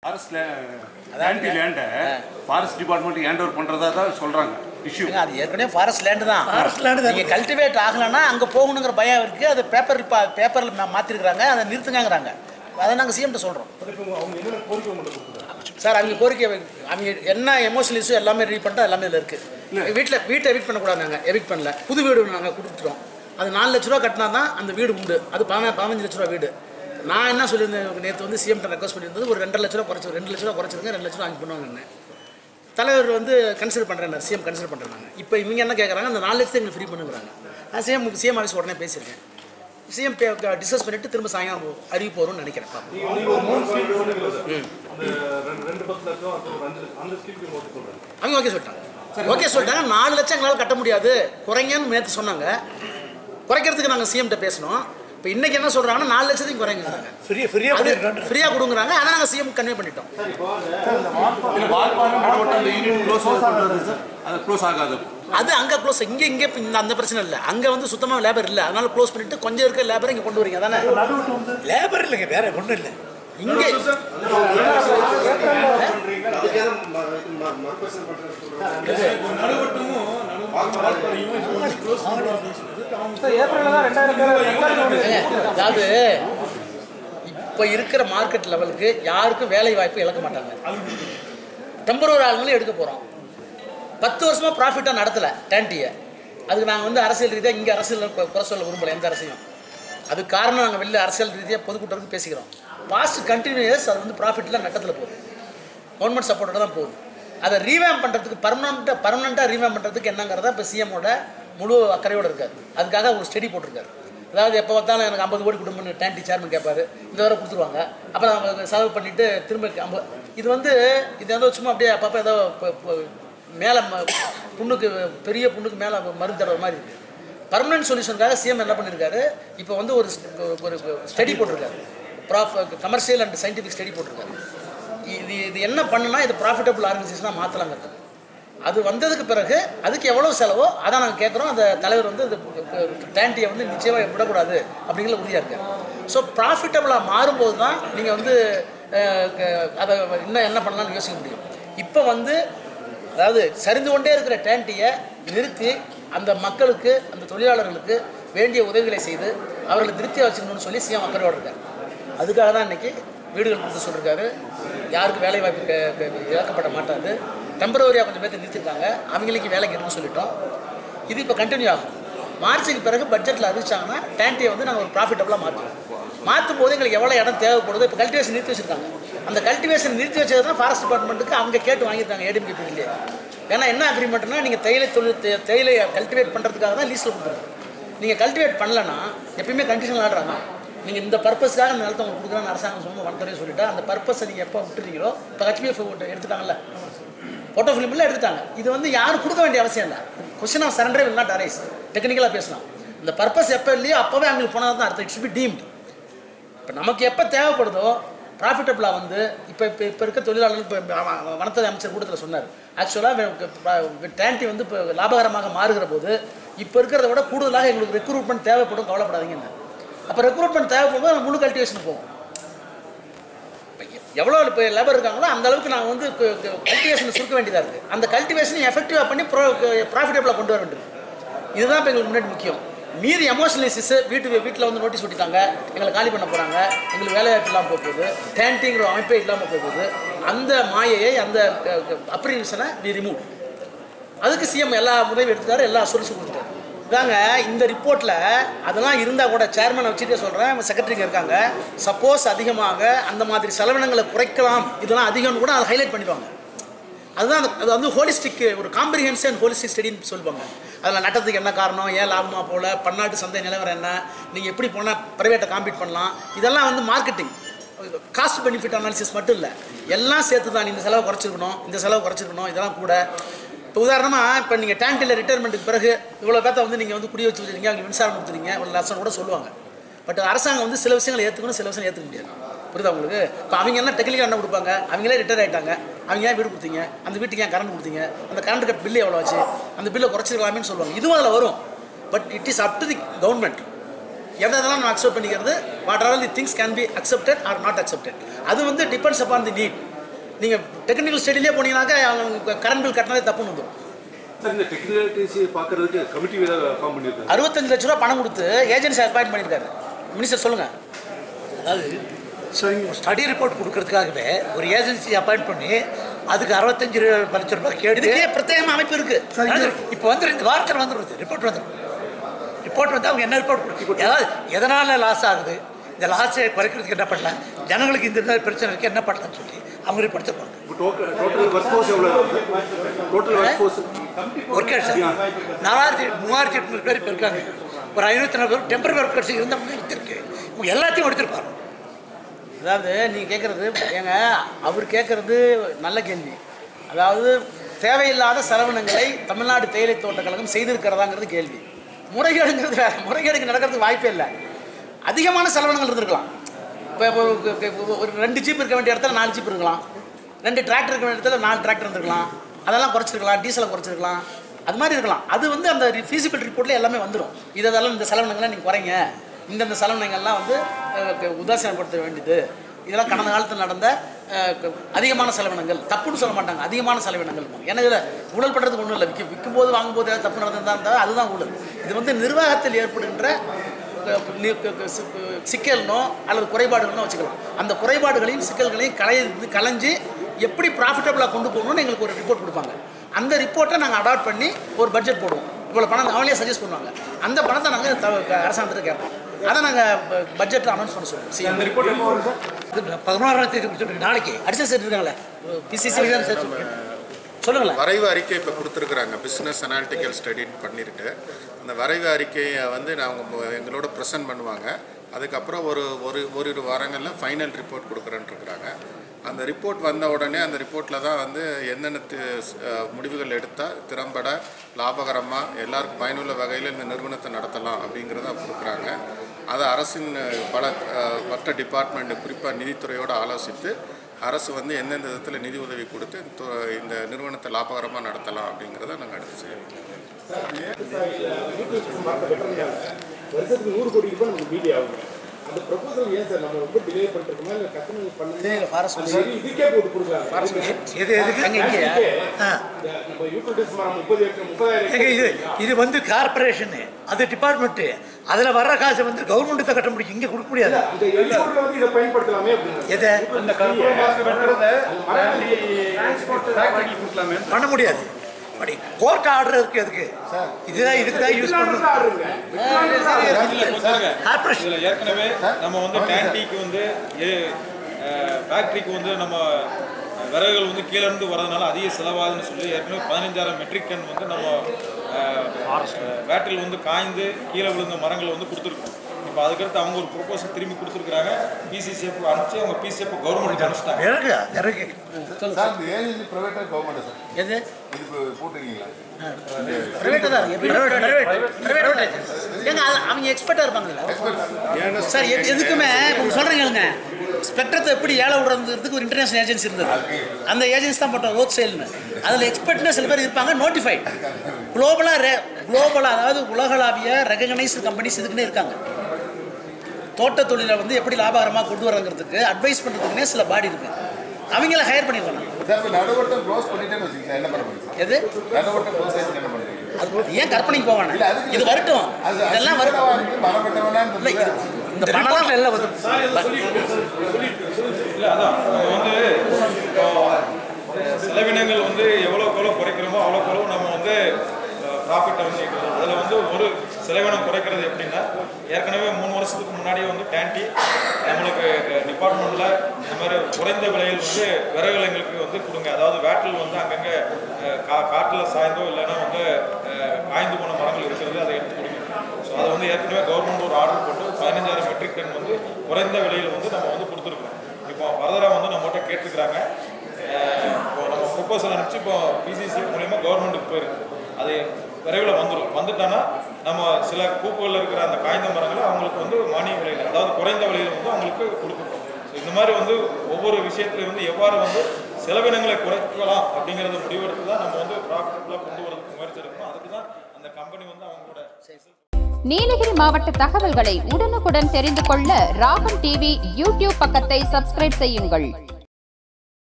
Forest land லேண்டை forest department hand over பண்ணுறதா தான் சொல்கிறாங்க இஷ்யூ ஏங்க, அது ஏற்கனவே ஃபாரஸ்ட் லேண்டு தான் Forest land தான். நீங்க கல்டிவேட் ஆகலைன்னா அங்க போகணுங்கிற பயம் இருக்கு அது பேப்பர் பேப்பர்ல மாத்திருக்காங்க அதை நிறுத்துங்கங்கிறாங்க அதை நாங்க சிஎம்கிட்ட சொல்றோம் சார் அவங்க கோரிக்கை வை- அவங்க என்ன எமோஷனல் இஷ்யூ எல்லாமே ரெடி பண்ணிட்டா எல்லாமே இதில் இருக்கு வீட்டில் வீட்டை எவிட் பண்ணக்கூடாது நாங்கள் எவிட் பண்ணல புது வீடு நாங்கள் கொடுத்துட்டோம் அது நாலு லட்ச ரூபா கட்டினா தான் அந்த வீடு உண்டு அது பதினா பதினஞ்சு லட்ச ரூபா வீடு நான் என்ன சொல்லியிருந்தேன் நேற்று வந்து சிஎம்கிட்ட ரெக்வஸ்ட் பண்ணியிருந்தது ஒரு ரெண்டு லட்ச ரூபா குறைச்சி ரெண்டு லட்ச ரூபா குறைச்சிருங்க ரெண்டு லட்ச ரூபா வாங்கி பண்ணுவாங்க தலைவர் வந்து கன்சிடர் பண்ணுறேன் சிஎம் கன்சிடர் பண்ணுறேன் நாங்கள் இப்போ இவங்க என்ன கேட்குறாங்க அந்த நாலு லட்சத்தை எங்களுக்கு ஃப்ரீ பண்ணுங்கிறாங்க நான் சிஎம் சிஎம் ஆஃபீஸ் உடனே பேசியிருக்கேன் சிஎம் டிஸ்கஸ் பண்ணிட்டு திரும்ப சாயங்காலம் அறிவிப்பு வரும்னு நினைக்கிறேன் பாப்போம். நீங்க ஒரு மூணு ஸ்கீம் சொன்னீங்கல்ல சார் அந்த ரெண்டு ரெண்டு பத்து லட்சம் அப்புறம் ஒரு அஞ்சு லட்சம் அந்த ஸ்கீமுக்கு ஓட்டு சொல்றேன் அவங்க ஓகே சொல்லிட்டாங்க ஓகே சொல்லிட்டாங்க நாலு லட்சம் எங்களால் கட்ட முடியாது குறைங்கன்னு நேற்று சொன்னாங்க குறைக்கிறதுக்கு நாங்கள் சிஎம்கிட்ட பேசணும் இப்போ இன்னைக்கு என்ன சொல்கிறாங்கன்னா நாலு லட்சத்தையும் குறைங்கிறாங்க ஃப்ரீ ஃப்ரீயாக அது பண்ணிடுறோம் ஃப்ரீயாக கொடுங்குறாங்க அதை நாங்கள் சிஎம் கன்வே பண்ணிட்டோம் இல்லை வால்பாறை நடுவட்டம் அந்த யூனிட் க்ளோஸ் பண்ணுறது சார் அது க்ளோஸ் ஆகாது அது அங்கே க்ளோஸ் இங்கே இங்கே இந்த அந்த பிரச்சனை இல்லை அங்கே வந்து சுத்தமாக லேபர் இல்லை அதனால க்ளோஸ் பண்ணிட்டு கொஞ்சம் இருக்க லேபரை இங்கே கொண்டு வரீங்க தானே லேபர் இல்லைங்க வேற ஒன்றும் இல்லை இங்கே அதாவது இப்போ இருக்கிற மார்க்கெட் லெவலுக்கு யாருக்கும் வேலை வாய்ப்பு இழக்க மாட்டாங்க டெம்பரரி ஆளுங்களும் எடுக்க போகிறோம் பத்து வருஷமாக ப்ராஃபிட்டாக நடத்தலை டேண்டியை அதுக்கு நாங்கள் வந்து அரசியல் ரீதியாக இங்கே அரசியல் கு- குறை சொல்ல விரும்பலை எந்த அரசையும் அதுக்கு காரணம் நாங்கள் வெளில அரசியல் ரீதியாக பொதுக்கூட்டத்துக்கு பேசிக்கிறோம் பாஸ்ட் கண்டினியூஸ் அது வந்து ப்ராஃபிட்டில் நட்டத்தில் போகுது கவர்மெண்ட் சப்போர்ட்டோட தான் போகுது அதை ரீவேம் பண்ணுறதுக்கு பர்மனண்ட்டாக பர்மனண்ட்டாக ரீவேம் பண்ணுறதுக்கு என்னங்கிறத இப்போ சிஎம்மோட முழு அக்கறையோடு இருக்கார் அதுக்காக ஒரு ஸ்டடி போட்டிருக்காரு அதாவது எப்போ பார்த்தாலும் எனக்கு ஐம்பது கோடி கொடுப்பேன்னு டேண்டி சேர்மன் கேட்பாரு இந்த தடவை கொடுத்துருவாங்க அப்புறம் அவங்க செலவு பண்ணிவிட்டு திரும்ப ஐம்பது இது வந்து இது ஏதோ சும்மா அப்படியே அப்பப்போ ஏதோ இப்போ- இப்போ மேலே புண்ணுக்கு பெரிய புண்ணுக்கு மேலே மருந்து தடவை மாதிரி இருக்குது பர்மனன்ட் சொல்யூஷனுக்காக சிஎம் என்ன பண்ணியிருக்காரு இப்போ வந்து ஒரு ஒரு ஸ்டடி போட்டிருக்காரு prof commercial and scientific study போட்டிருக்காரு இது இது என்ன பண்ணுனா இது ப்ராஃபிட்டபிள் ஆர்கனைசேஷனாக மாற்றலாங்கிறது அது வந்ததுக்கு பிறகு அதுக்கு எவ்வளோ செலவோ அதான் நாங்கள் கேட்குறோம் அந்த தலைவர் வந்து இந்த டேண்டியை வந்து நிச்சயமாக விடக்கூடாது அப்படிங்கிற உறுதியாக இருக்காரு ஸோ ப்ராஃபிட்டபுளாக மாறும்போது தான் நீங்கள் வந்து அஹ், க- அதை இன்னும் என்ன பண்ணலாம்னு யோசிக்க முடியும் இப்போ வந்து அதாவது சரிந்து கொண்டே இருக்கிற டேண்டியை நிறுத்தி அந்த மக்களுக்கு அந்த தொழிலாளர்களுக்கு வேண்டிய உதவிகளை செய்து அவர்களை திருப்தியாக வச்சுக்கணும்னு சொல்லி சிஎம் அக்கறையோடு இருக்கார் அதுக்காக தான் இன்னைக்கு வீடுகள் கொடுத்து சொல்லியிருக்காரு யாருக்கும் வேலை வாய்ப்பு கே- கே- இழக்கப்பட மாட்டாது டெம்பரவரியாக கொஞ்சம் பேர்த்து நிறுத்திருக்காங்க அவங்களுக்கு வேலைக்கு எடுக்க சொல்லிட்டோம் இது இப்போ கண்டினியூ ஆகும் மார்ச்சுக்கு பிறகு பட்ஜெட்டில் அறிவிச்சாங்கன்னா டேண்டியை வந்து நாங்கள் ஒரு ப்ராஃபிட்டபுளாக மாற்றுவோம் மாற்றும் போது எங்களுக்கு எவ்வளோ இடம் தேவைப்படுதோ இப்போ கல்டிவேஷன் நிறுத்தி வச்சிருக்காங்க அந்த கல்டிவேஷன் நிறுத்தி வச்சது தான் ஃபாரஸ்ட் டிபார்ட்மெண்ட்டுக்கு அவங்க கேட்டு வாங்கியிருக்காங்க ஏடிஎம்கே பீரியட்லேயே ஏன்னா என்ன அக்ரிமெண்ட்னா நீங்கள் தேயிலை தொழில் தே- தேயிலையை கல்டிவேட் பண்ணுறதுக்காக தான் லீஸில் கொடுத்துருக்கோம் நீங்கள் கல்டிவேட் பண்ணலன்னா எப்பயுமே கண்டிஷன் ஆடுறாங்க நீங்கள் இந்த பர்பஸ்க்காக அந்த நிலத்தை உங்களுக்கு கொடுக்குறான்னு அரசாங்கம் சொன்ன வனத்துறையை சொல்லிட்டா அந்த பர்பஸை நீங்கள் எப்போ விட்டுறீங்களோ இப்போ ஹெச்பிஎஃப் எடுத்துட்டாங்கல்ல ஃபோட்டோ ஃபிலிமில் எடுத்துட்டாங்க இது வந்து யாரும் கொடுக்க வேண்டிய அவசியம் இல்லை கொஸ்டின் ஆஃப் சரண்டரே வில் நாட் அரைஸ் டெக்னிக்கலாக பேசலாம் இந்த பர்பஸ் எப்போ இல்லையோ அப்போவே அவங்களுக்கு போனது தான் அர்த்தம் இட்ஸ் பி டீம்டு இப்போ நமக்கு எப்போ தேவைப்படுதோ ப்ராஃபிட்டபுளாக வந்து இப்போ இப்போ இப்போ இருக்க தொழிலாளர்கள் இப்போ வனத்துறை அமைச்சர் கூட்டத்தில் சொன்னார் ஆக்சுவலாக டேண்டி வந்து இப்போ லாபகரமாக மாறுகிற போது இப்போ இருக்கிறத விட கூடுதலாக எங்களுக்கு ரெக்ரூட்மெண்ட் தேவைப்படும் கவலைப்படாதீங்கன்னு அப்போ ரெக்ரூட்மெண்ட் தேவைப்படும் நம்ம முழு கல்டிவேஷன் போவோம் இப்போ எவ்வளோ இப்போ லேபர் இருக்காங்களோ அந்த அளவுக்கு நாங்கள் வந்து கல்டிவேஷனை சுருக்க வேண்டியதாக இருக்குது அந்த கல்டிவேஷனை எஃபெக்டிவாக பண்ணி ப்ரோ ப்ராஃபிட்டபுளாக கொண்டு வர வேண்டியது இதுதான் இப்போ எங்களுக்கு முன்னாடி முக்கியம் மீறி எமோஷனலிசிஸ் வீட்டு வீட்டில் வந்து நோட்டீஸ் ஒட்டிட்டாங்க எங்களை காலி பண்ண போகிறாங்க எங்களுக்கு வேலைவாய்ப்பு இல்லாமல் போக போகுது டேண்டிங்கிற ஒரு அமைப்பே இல்லாமல் போக போகுது அந்த மாயையை அந்த அப்ரிவேஷனை வி ரிமூவ் அதுக்கு சிஎம் எல்லா உதவி எடுத்துட்டாரு எல்லா அசூரன்ஸும் கொடுத்துட்டாரு இதாங்க இந்த ரிப்போர்ட்டில் அதெல்லாம் இருந்தால் கூட சேர்மனை வச்சுட்டே சொல்கிறேன் செக்ரட்டரிங்க இருக்காங்க சப்போஸ் அதிகமாக அந்த மாதிரி செலவினங்களை குறைக்கலாம் இதெல்லாம் அதிகம்னு கூட அதை ஹைலைட் பண்ணிடுவாங்க அதுதான் அந்த- அது வந்து ஹோலிஸ்டிக் ஒரு காம்ப்ரிஹென்சிவ் அண்ட் ஹோலிஸ்டிக் ஸ்டடின்னு சொல்லுவாங்க அதில் நட்டத்துக்கு என்ன காரணம் ஏன் லாபமாக போல பன்னாட்டு சந்தை நிலவரம் என்ன நீங்கள் எப்படி போனால் ப்ரைவேட்டை காம்பீட் பண்ணலாம் இதெல்லாம் வந்து மார்க்கெட்டிங் காஸ்ட் பெனிஃபிட் அனாலிசிஸ் மட்டும் இல்லை எல்லாம் சேர்த்து தான் இந்த செலவை குறைச்சிருக்கணும் இந்த செலவு குறைச்சிருக்கணும் இதெல்லாம் கூட இப்போ உதாரணமாக இப்போ நீங்கள் டேங்கில் ரிட்டையர்மெண்ட்டுக்கு பிறகு இவ்வளோ பேர்த்த வந்து நீங்கள் வந்து குடி வச்சு வச்சுருக்கீங்க அவங்க மின்சாரம் கொடுத்துருங்க ஒரு லட்சம் கூட சொல்லுவாங்க பட் அரசாங்கம் வந்து சில விஷயங்களை ஏற்றுக்கணும் சில விஷயம் ஏற்றுக்க முடியாது புரியுதா உங்களுக்கு இப்போ அவங்க என்ன டெக்னிக்கல் என்ன கொடுப்பாங்க அவங்களே ரிட்டையர் ஆகிட்டாங்க அவங்க ஏன் வீடு கொடுத்தீங்க அந்த வீட்டுக்கு ஏன் கரண்ட் கொடுத்தீங்க அந்த கரண்ட் கட் பில்லு எவ்வளோ ஆச்சு அந்த பில்லை குறைச்சிருக்கலாமேன்னு சொல்லுவாங்க இதுவும் அதில் வரும் but it is up to the government எதெல்லாம் நான் அக்செப்ட் பண்ணிக்கிறது what are the things can be accepted or not accepted அது வந்து டிபெண்ட்ஸ் அப்பான் தி நீட் நீங்கள் டெக்னிக்கல் ஸ்டடியிலே போனீங்கன்னாக்கா அவங்க கரண்ட் பில் கட்டினதே தப்புன்னு வந்துடும் சார் இந்த டெக்னிக்கலிட்டிஸ் பார்க்கறதுக்கு கமிட்டி ஏதாவது ஃபார்ம் பண்ணியிருக்காங்க அறுபத்தஞ்சு லட்ச ரூபா பணம் கொடுத்து ஏஜென்சி அப்பாயிண்ட் பண்ணியிருக்காரு மினிஸ்டர் சொல்லுங்கள் அதாவது ஸ்டடி ரிப்போர்ட் கொடுக்கறதுக்காகவே ஒரு ஏஜென்சி அப்பாயிண்ட் பண்ணி அதுக்கு அறுபத்தஞ்சு லட்சம் ரூபாய் கேட்டு இதுக்கே பிரத்யேகமாக அமைப்பு இருக்குது இப்போ வந்து இந்த வாரத்தில் வந்துடுது ரிப்போர்ட் வந்துடும் ரிப்போர்ட் வந்து அவங்க என்ன ரிப்போர்ட் கொடுக்கும் ஏதாவது எதனால் லாஸ் ஆகுது இந்த லாஸை குறைக்கிறதுக்கு என்ன பண்ணலாம் ஜனங்களுக்கு இந்த மாதிரி பிரச்சனை இருக்குது என்ன பண்ணலாம்னு சொல்லி அவங்க ரிப்போர்ட் தருவாங்க இப்போ டோட்டல் டோட்டல் ஒர்க் ஃபோர்ஸ் எவ்வளோ டோட்டல் ஒர்க் ஃபோர்ஸ் ஒர்க்கர்ஸ் நாலாயிரத்தி மூவாயிரத்தி எட்நூறு பேர் இப்போ இருக்காங்க ஒரு ஐநூற்றி நாலு பேர் டெம்பரரி ஒர்க்கர்ஸ் இருந்தவங்க எடுத்திருக்கு இவங்க எல்லாத்தையும் எடுத்திருப்பாங்க அதாவது நீங்கள் கேட்குறது ஏங்க அவர் கேட்குறது நல்ல கேள்வி அதாவது தேவையில்லாத செலவினங்களை தமிழ்நாடு தேயிலை தோட்ட கழகம் செய்திருக்கிறதாங்கிறது கேள்வி முறைகேடுங்கிறது வேற முறைகேடுக்கு நடக்கிறதுக்கு வாய்ப்பே இல்லை அதிகமான செலவினங்கள் இருந்திருக்கலாம் இப்போ ஒரு ரெண்டு ஜீப் இருக்க வேண்டிய இடத்துல நாலு ஜீப் இருக்கலாம் ரெண்டு டிராக்டர் இருக்க வேண்டிய இடத்துல நாலு டிராக்டர் இருந்திருக்கலாம் அதெல்லாம் குறைச்சிருக்கலாம் டீசலை குறைச்சிருக்கலாம் அது மாதிரி இருக்கலாம் அது வந்து அந்த ஃபீசிபிள் ரிப்போர்ட்டில் எல்லாமே வந்துடும் இதெல்லாம் இந்த செலவினங்களை நீங்கள் குறைங்க இந்தந்த செலவினங்கள்லாம் வந்து அஹ், உதாசீனப்படுத்த வேண்டியது இதெல்லாம் கடந்த காலத்தில் நடந்த அஹ், க- அதிகமான செலவினங்கள் தப்புன்னு சொல்ல மாட்டாங்க அதிகமான செலவினங்கள் ஏன்னா இதில் ஊழல் பண்ணுறதுக்கு ஒன்றும் இல்லை விற்க விற்கும்போது வாங்கும்போது ஏதாவது தப்பு நடந்ததா இருந்தால் அதுதான் ஊழல் இது வந்து நிர்வாகத்தில் ஏற்படுகின்ற அஹ், நி- க- க- சி- க- சிக்கல்னோ அல்லது குறைபாடுகளோ வச்சுக்கலாம் அந்த குறைபாடுகளையும் சிக்கல்களையும் களைந்து களைஞ்சு எப்படி ப்ராஃபிட்டபுளாக கொண்டு போகணும்னு எங்களுக்கு ஒரு ரிப்போர்ட் கொடுப்பாங்க அந்த ரிப்போர்ட்டை நாங்கள் அடாப்ட் பண்ணி ஒரு பட்ஜெட் போடுவோம் இவ்வளோ பணம் அவங்களே சஜஸ்ட் பண்ணுவாங்க அந்த பணத்தை நாங்கள் அரசாங்கத்தை கேட்போம் அதை நாங்கள் பட்ஜெட்டில் அனௌன்ஸ் பண்ண சொல்லுவோம் சரி அந்த ரிப்போர்ட் எப்போ வரும் சார் இது பதினோராம் தேதி கொடுத்துருக்கு நாளைக்கு அடிஷனல் செட் இருக்காங்களே பிசிசி தான் சார் சொல்லுங்களேன் வரைவு அறிக்கை இப்போ கொடுத்துருக்குறாங்க பிஸ்னஸ் அனாலிட்டிக்கல் ஸ்டடி பண்ணியிருக்கு அந்த வரைவு அறிக்கையை வந்து நாங்கள் எங்களோட ப்ரெசென்ட் பண்ணுவாங்க அதுக்கப்புறம் ஒரு ஒரு ஓரிரு வாரங்களில் ஃபைனல் ரிப்போர்ட் கொடுக்குறேன்னு இருக்கிறாங்க அந்த ரிப்போர்ட் வந்த உடனே அந்த ரிப்போர்ட்டில் தான் வந்து என்னென்ன தி- அஹ் முடிவுகள் எடுத்தால் திறம்பட லாபகரமாக எல்லாருக்கும் பயனுள்ள வகையில் இந்த நிறுவனத்தை நடத்தலாம் அப்படிங்கிறத கொடுக்குறாங்க அதை அரசின் பல அஹ், மற்ற டிபார்ட்மெண்ட் குறிப்பாக நிதித்துறையோடு ஆலோசித்து அரசு வந்து எந்தெந்த விதத்தில் நிதி உதவி கொடுத்து இந்த து- இந்த நிறுவனத்தை லாபகரமாக நடத்தலாம் அப்படிங்கிறத நாங்கள் அடுத்து செய்யணும் வருஷத்துக்கு நூறு கோடி ரூபாய் நமக்கு மீதி ஆகும் அந்த ப்ரொபோசல் ஏன் சார் நம்ம ரொம்ப டிலே பண்ணிருக்கோமா இல்லை கட்டணம் பண்ணி ஃபாரஸ்ட் சரி இதுக்கே போட்டு கொடுக்கலாம் எது எதுக்கு அங்கே இங்கே ஆ நம்ம யூட்டிலிட்டிஸ் மரம் முப்பது ஏக்கர் முப்பதாயிரம் ஏங்க இது இது வந்து கார்பரேஷனு அது டிபார்ட்மெண்ட்டு அதில் வர்ற காசை வந்து கவர்மெண்ட்டு தான் கட்ட முடியும் இங்கே கொடுக்க முடியாது அந்த எலிபோர்ட்ல வந்து இதை பயன்படுத்தலாமே அப்படின்னு எதை அந்த கற்பூரமாக வெட்டுறத ஃபேக்டரிக்கு கொடுக்கலாமே பண்ண முடியாது அப்படி கோர்ட் ஆர்டர் இருக்கு அதுக்கு இதுதான் இதுக்கு தான் யூஸ் பண்ணணும் கார்பரேஷன் இதில் ஏற்கனவே நம்ம வந்து டேண்டிக்கு வந்து ஃபேக்ட்ரிக்கு வந்து நம்ம அஹ், விறகுகள் வந்து கீழே இருந்து வரதுனால அதிக செலவாகுதுன்னு சொல்லி ஏற்கனவே பதினஞ்சாயிரம் மெட்ரிக் டன் வந்து நம்ம வேட்டில் வந்து காய்ந்து கீழே விழுந்த மரங்களை வந்து கொடுத்துருக்கோம் இப்போ அதுக்கடுத்து அவங்க ஒரு ப்ரொபோசல் திரும்பி கொடுத்துருக்காங்க பிசிசிஎஃப் அனுப்பிச்சு அவங்க பிசிஎஃப் கவர்மெண்ட் அனுப்பிச்சிட்டாங்க விறகு விறகு சார் இந்த ஏஜென்சி ப்ரைவேட்டாக கவர்மெண்ட் சார் எது இது போட்டுருக்கீங்களா ப்ரைவேட்டாக தான் இருக்கு ப்ரைவேட் ஏங்க அது அவங்க எக்ஸ்பர்ட்டாக இருப்பாங்கல்ல சார் எது- எதுக்குமே இப்போ சொல்கிறீங்க ஸ்பெக்ட்ரத்தை எப்படி ஏழை விடுறதுக்கு ஒரு இன்டர்நேஷனல் ஏஜென்சி இருந்தது அந்த ஏஜென்சி தான் போட்டோம் ரோட் சேல்னு அதில் எக்ஸ்பர்ட்னு சில பேர் இருப்பாங்க நோட்டிஃபைட் குளோபலாக ரே குளோபலாக அதாவது உலகளாவிய ரெகனைஸ்டு கம்பெனிஸ் இதுக்குன்னே இருக்காங்க தோட்ட தொழிலை வந்து எப்படி லாபகரமாக கொண்டு வரங்கிறதுக்கு அட்வைஸ் பண்ணுறதுக்குன்னே சில பாடி இருக்கு அவங்கள ஹையர் பண்ணிருக்கோம் சார் இப்போ நடுவட்டம் க்ளோஸ் பண்ணிட்டேன்னு வச்சுக்கோங்க என்ன பண்ண முடியும் சார் எது நடுவட்டம் க்ளோஸ் ஆயிடுச்சு என்ன பண்ணுறீங்க அது ஏன் கற்பனைக்கு போவானே இது வரட்டும் இதெல்லாம் வரட்டும் இல்லை இது இந்த பணம்லாம் எல்லாம் வந்து இல்லை அதான் நம்ம வந்து இப்போ செலவினங்கள் வந்து எவ்வளோக்கு எவ்வளோ குறைக்கிறோமோ அவ்வளோக்கு எவ்வளோ நம்ம வந்து ப்ராஃபிட்டை வந்து ஈட்டுறோம் அதில் வந்து ஒரு செலவினம் குறைக்கிறது எப்படின்னா ஏற்கனவே மூணு வருஷத்துக்கு முன்னாடியே வந்து டேண்டி நம்மளுக்கு டிபார்ட்மெண்ட்டில் இந்த மாதிரி குறைந்த விலையில் வந்து விறகுகள் எங்களுக்கு வந்து கொடுங்க அதாவது வேட்டில் வந்து அங்கங்கே அஹ், கா காட்டில் சாய்ந்தோ இல்லைன்னா வந்து அஹ், காய்ந்து போன மரங்கள் இருக்கிறது அதை எடுத்து கொடுங்க ஸோ அதை வந்து ஏற்கனவே கவர்மெண்ட் ஒரு ஆர்டர் போட்டு பதினஞ்சாயிரம் மெட்ரிக் டன் வந்து குறைந்த விலையில் வந்து நம்ம வந்து கொடுத்துருக்கோம் இப்போ ஃபர்தராக வந்து நம்மகிட்ட கேட்டிருக்கிறாங்க அஹ் இப்போ நம்ம ப்ரொப்போசல் அனுப்பிச்சு இப்போ பிசிசி மூலியமாக கவர்மெண்ட்டுக்கு போயிருக்கு அது விரைவில் வந்துடும் வந்துட்டானா நம்ம சில பூப்புகளில் இருக்கிற அந்த காய்ந்த மரங்களை அவங்களுக்கு வந்து மானிய விலையில் அதாவது குறைந்த விலையில் வந்து அவங்களுக்கு கொடுக்குறோம் ஸோ இந்த மாதிரி வந்து ஒவ்வொரு விஷயத்துலையும் வந்து எவ்வாறு வந்து செலவினங்களை குறைக்கலாம் அப்படிங்கிறத முடிவெடுத்து தான் நம்ம வந்து ப்ராஃபிட்டபுளாக கொண்டு வரதுக்கு முயற்சி எடுக்கணும் அதுக்கு தான் அந்த கம்பெனி வந்து அவங்களோட நீலகிரி மாவட்ட தகவல்களை உடனுக்குடன் தெரிந்து கொள்ள ராகம் டிவி யூடியூப் பக்கத்தை சப்ஸ்கிரைப் செய்யுங்கள்